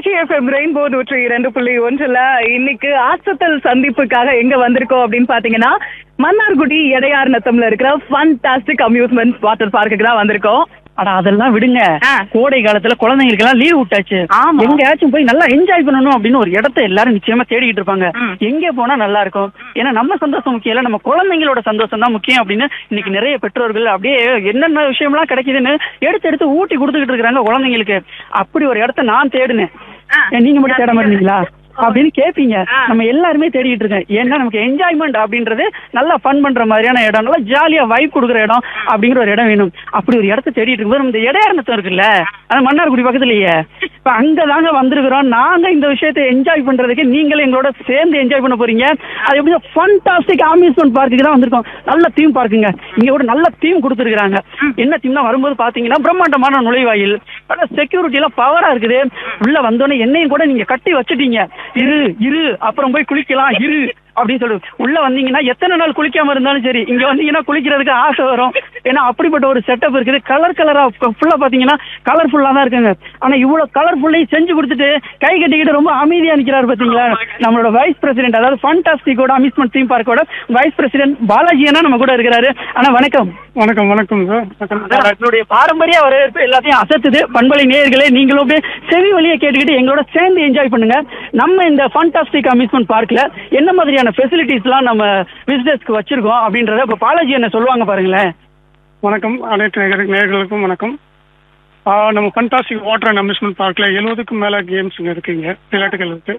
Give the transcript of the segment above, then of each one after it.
Trichy FM rainbow நூற்றி இரண்டு புள்ளி ஒன்றுல இன்னைக்கு ஆசத்தல் சந்திப்புக்காக எங்க வந்திருக்கோம் அப்படின்னு பாத்தீங்கன்னா மன்னார்குடி எடையார் நத்தம்ல இருக்கிற ஃபன்டாஸ்டிக் அம்யூஸ்மெண்ட் வாட்டர் பார்க்குக்கு தான் வந்திருக்கோம் அட அதெல்லாம் விடுங்க ஆ. கோடை காலத்துல குழந்தைங்களுக்கு எல்லாம் லீவ் விட்டாச்சு ஆமா. எங்கேயாச்சும் போய் நல்லா என்ஜாய் பண்ணணும் அப்படின்னு ஒரு இடத்த எல்லாரும் நிச்சயமா தேடிட்டு இருப்பாங்க ம். எங்க போனா நல்லா இருக்கும் ஏன்னா நம்ம சந்தோஷம் முக்கியம் இல்ல நம்ம குழந்தைங்களோட சந்தோஷம் தான் முக்கியம் அப்படின்னு இன்னைக்கு நிறைய பெற்றோர்கள் அப்படியே என்னென்ன விஷயம்லாம் கிடைக்குதுன்னு எடுத்து எடுத்து ஊட்டி கொடுத்துக்கிட்டு இருக்காங்க குழந்தைங்களுக்கு அப்படி ஒரு இடத்த நான் தேடினேன் ஆ. ஏன் நீங்க மட்டும் தேட மாட்டீங்களா அப்படின்னு கேப்பீங்க ஆ. நம்ம எல்லாருமே தேடிட்டு இருக்கோம் ஏன்னா நமக்கு என்ஜாய்மெண்ட் அப்படின்றது நல்லா ஃபன் பண்ற மாதிரியான இடம் நல்லா ஜாலியா வைப் கொடுக்குற இடம் அப்படிங்கிற ஒரு இடம் வேணும் அப்படி ஒரு இடத்த தேடிட்டு இருக்கும்போது நம்ம இந்த இடையாரணத்தம் இருக்குல்ல அது மன்னார்குடி பக்கத்துலயே இப்ப அங்க தாங்க வந்திருக்கிறோம் நாங்க இந்த விஷயத்தை என்ஜாய் பண்றதுக்கு நீங்களும் எங்களோட சேர்ந்து என்ஜாய் பண்ண போறீங்க அது எப்படி ஃபண்டாஸ்டிக் அம்யூஸ்மெண்ட் பார்க்குக்கு தான் வந்திருக்கோம் நல்ல தீம் பார்க்குங்க இங்க ஒரு நல்ல தீம் கொடுத்துருக்காங்க என்ன தீம்னா வரும்போது பாத்தீங்கன்னா பிரம்மாண்டமான நுழைவாயில் செக்யூரிட்டி எல்லாம் பவரா இருக்குது உள்ள வந்தோடனே என்னையும் கூட நீங்க கட்டி வச்சுட்டீங்க இரு இரு அப்புறம் போய் குளிக்கலாம் இரு அப்படின்னு சொல்லு உள்ள வந்தீங்கன்னா எத்தனை நாள் குளிக்காம இருந்தாலும் சரி இங்க வந்தீங்கன்னா குளிக்கிறதுக்கு ஆசை வரும் ஏன்னா அப்படிப்பட்ட ஒரு செட்டப் இருக்குது கலர் கலரா ஃபுல்லா பாத்தீங்கன்னா கலர்ஃபுல்லா தான் இருக்குங்க ஆனா இவ்வளவு கலர்ஃபுல்லையும் செஞ்சு கொடுத்துட்டு கை கட்டிக்கிட்டு ரொம்ப அமைதியா நிக்கிறாரு பாத்தீங்களா நம்மளோட வைஸ் பிரசிடென்ட் அதாவது ஃபண்டாஸ்டிக்கோட அம்யூஸ்மெண்ட் தீம் பார்க்கோட வைஸ் பிரசிடென்ட் பாலாஜி அண்ணா நம்ம கூட இருக்கிறாரு ஆனா வணக்கம் வணக்கம் வணக்கம் சார் அதான் நம்மளுடைய பாரம்பரிய வரவேற்பு எல்லாத்தையும் அசத்துது பண்பலை நேயர்களே நீங்களும் அப்படியே செவி வழியை கேட்டுக்கிட்டு எங்களோட சேர்ந்து என்ஜாய் பண்ணுங்க நம்ம இந்த ஃபண்டாஸ்டிக் அம்யூஸ்மெண்ட் பார்க்ல என்ன மாதிரியான ஃபெசிலிட்டிஸ்லாம் நம்ம விசிட்டர்ஸ்க்கு வச்சிருக்கோம் அப்படின்றத இப்போ பாலாஜி என்ன சொல்லுவாங்க பாருங்களேன் வணக்கம் அனைத்து நேயர்கள்- நேயர்களுக்கும் வணக்கம் ஆ, நம்ம ஃபண்டாஸ்டிக் வாட்டர் அண்ட் அம்யூஸ்மெண்ட் பார்க்ல எழுபதுக்கும் மேல கேம்ஸ் இங்க இருக்குங்க விளையாட்டுகள் இருக்கு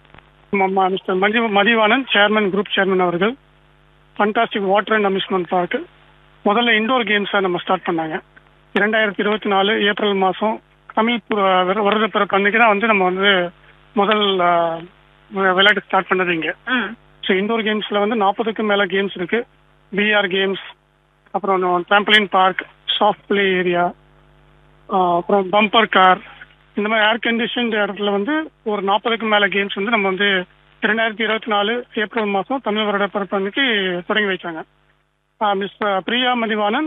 நம்ம mister Mathi Mathivanan chairman group chairman அவர்கள் fantastic water and amusement park முதல்ல இண்டோர் கேம்ஸை நம்ம ஸ்டார்ட் பண்ணாங்க இரண்டாயிரத்தி இருபத்தி நாலு ஏப்ரல் மாதம் தமிழ் பு- வரு- வருட பிறப்பு அன்னைக்கு தான் வந்து நம்ம வந்து முதல் ஆ, விளையாட்டு ஸ்டார்ட் பண்ணது இங்க ஸோ இண்டோர் கேம்ஸில் வந்து நாற்பதுக்கும் மேலே கேம்ஸ் இருக்கு பிஆர் கேம்ஸ் அப்புறம் trampoline park soft play area அப்புறம் பம்பர் கார் இந்த மாதிரி ஏர் கண்டிஷன் இடத்துல வந்து ஒரு நாற்பதுக்கும் மேலே கேம்ஸ் வந்து நம்ம வந்து இரண்டாயிரத்தி இருபத்தி நாலு ஏப்ரல் மாதம் தமிழ் வருட பிறப்பு அன்னைக்கு தொடங்கி வைச்சாங்க மிஸ் பிரியா மதிவானன்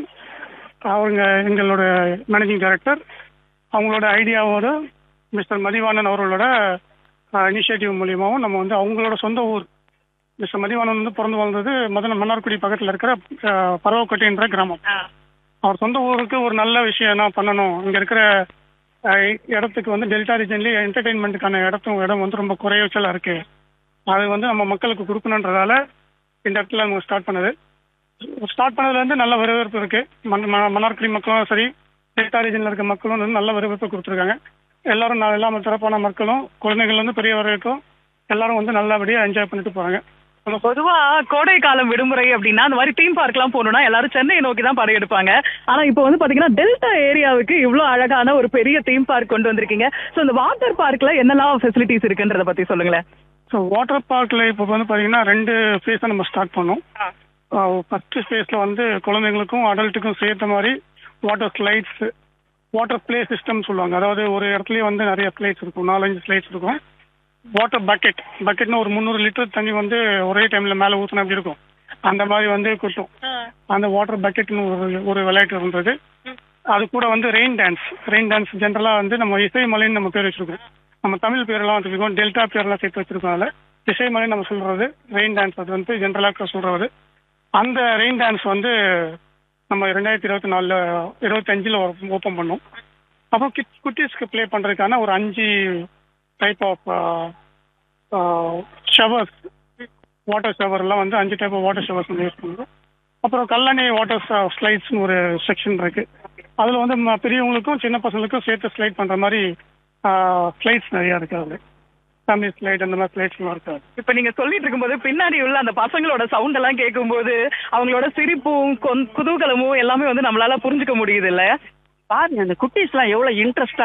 அவங்க எங்களோட மேனேஜிங் டைரக்டர் அவங்களோட ஐடியாவோட மிஸ்டர் மதிவானன் அவர்களோட இனிஷியேட்டிவ் மூலியமாகவும் நம்ம வந்து அவங்களோட சொந்த ஊர் மிஸ்டர் மதிவானன் வந்து பிறந்து வளர்ந்தது முதல்ல மன்னார்குடி பக்கத்தில் இருக்கிற அஹ், பரவக்கோட்டைன்ற கிராமம் அவர் சொந்த ஊருக்கு ஒரு நல்ல விஷயம் என்ன பண்ணணும் இங்கே இருக்கிற அஹ், இடத்துக்கு வந்து டெல்டா ரீஜன்லேயே என்டர்டெயின்மெண்ட்டுக்கான இடத்தும் இடம் வந்து ரொம்ப குறைவுச்சலாக இருக்கு அது வந்து நம்ம மக்களுக்கு கொடுக்கணுன்றதால இந்த இடத்துல நம்ம ஸ்டார்ட் பண்ணது ஸ்டார்ட் பண்ணதுலேருந்து நல்ல வரவேற்பு இருக்கு மன் ம- மன்னார்குடி மக்களும் சரி டெல்டா ரீஜனில் இருக்க மக்களும் வந்து நல்ல வரவேற்பு கொடுத்துருக்காங்க எல்லாரும் நான் எல்லாமே சிறப்பான மக்களும் குழந்தைகள் வந்து பெரிய வரைக்கும் எல்லாரும் வந்து நல்லபடியாக என்ஜாய் பண்ணிட்டு போகிறாங்க பொதுவா கோடை காலம் விடுமுறை அப்படின்னா அந்த மாதிரி தீம் பார்க்லாம் போகணும்னா எல்லாரும் சென்னையை நோக்கி தான் படையெடுப்பாங்க ஆனா இப்போ வந்து பாத்தீங்கன்னா டெல்டா ஏரியாவுக்கு இவ்ளோ அழகான ஒரு பெரிய தீம் பார்க் கொண்டு வந்திருக்கீங்க சோ இந்த வாட்டர் பார்க்ல என்னெல்லாம் ஃபெசிலிட்டிஸ் இருக்குன்றத பத்தி சொல்லுங்களேன் ஸோ வாட்டர் பார்க்கில் இப்போ வந்து பார்த்தீங்கன்னா ரெண்டு ஃபேஸை நம்ம ஸ்டார்ட் பண்ணோம் ஃபர்ஸ்ட் ஃபேஸில் வந்து குழந்தைங்களுக்கும் அடல்ட்டுக்கும் சேர்த்த மாதிரி water slides water play system சொல்லுவாங்க அதாவது ஒரு இடத்துலயே வந்து நிறைய ஸ்லைட்ஸ் இருக்கும் நாலஞ்சு ஸ்லைட்ஸ் இருக்கும் வாட்டர் பக்கெட் பக்கெட்னு ஒரு முந்நூறு லிட்டர் தண்ணி வந்து ஒரே டைமில் மேலே ஊற்றினா எப்படி இருக்கும் அந்த மாதிரி வந்து கொட்டும் அந்த வாட்டர் பக்கெட்னு ஒரு ஒரு விளையாட்டு இருந்தது அது கூட வந்து ரெயின் டான்ஸ் ரெயின் டான்ஸ் ஜென்ரலாக வந்து நம்ம இசை மலைன்னு நம்ம பேர் வச்சிருக்கோம் நம்ம தமிழ் பேரெல்லாம் வச்சிருக்கோம் டெல்டா பேர்லாம் சேர்த்து வச்சிருக்கோம் அதில் இசை மலை நம்ம சொல்றது ரெயின் டான்ஸ் அது வந்து ஜென்ரலாக சொல்றது அந்த ரெயின் டான்ஸ் வந்து நம்ம ரெண்டாயிரத்தி இருபத்தி நாலில் இருபத்தஞ்சில் ஓப்பன் பண்ணோம் அப்போ கிட் குட்டீஸ்க்கு ப்ளே பண்ணுறதுக்கான ஒரு அஞ்சு டைப் ஆஃப் ஷவர்ஸ் வாட்டர் ஷவர்லாம் வந்து அஞ்சு டைப் ஆஃப் வாட்டர் ஷவர்ஸ் வந்து யூஸ் பண்ணுறோம் அப்புறம் கல்லணை வாட்டர் ஸ்லைட்ஸ்னு ஒரு செக்ஷன் இருக்கு அதில் வந்து ம- பெரியவங்களுக்கும் சின்ன பசங்களுக்கும் சேர்த்து ஸ்லைட் பண்ணுற மாதிரி ஸ்லைட்ஸ் நிறையா இருக்கு அதில் ஃபேமிலி ஸ்லைட் அந்த மாதிரி ஸ்லைட்ஸ்லாம் இருக்காது இப்ப நீங்க சொல்லிட்டு இருக்கும்போது பின்னாடி உள்ள அந்த பசங்களோட சவுண்ட் எல்லாம் கேட்கும்போது அவங்களோட சிரிப்பும் கொந்- குதூகலமும் எல்லாமே வந்து நம்மளால புரிஞ்சுக்க முடியுது இல்ல பாருங்க அந்த குட்டீஸ்லாம் எவ்வளவு இன்ட்ரெஸ்டா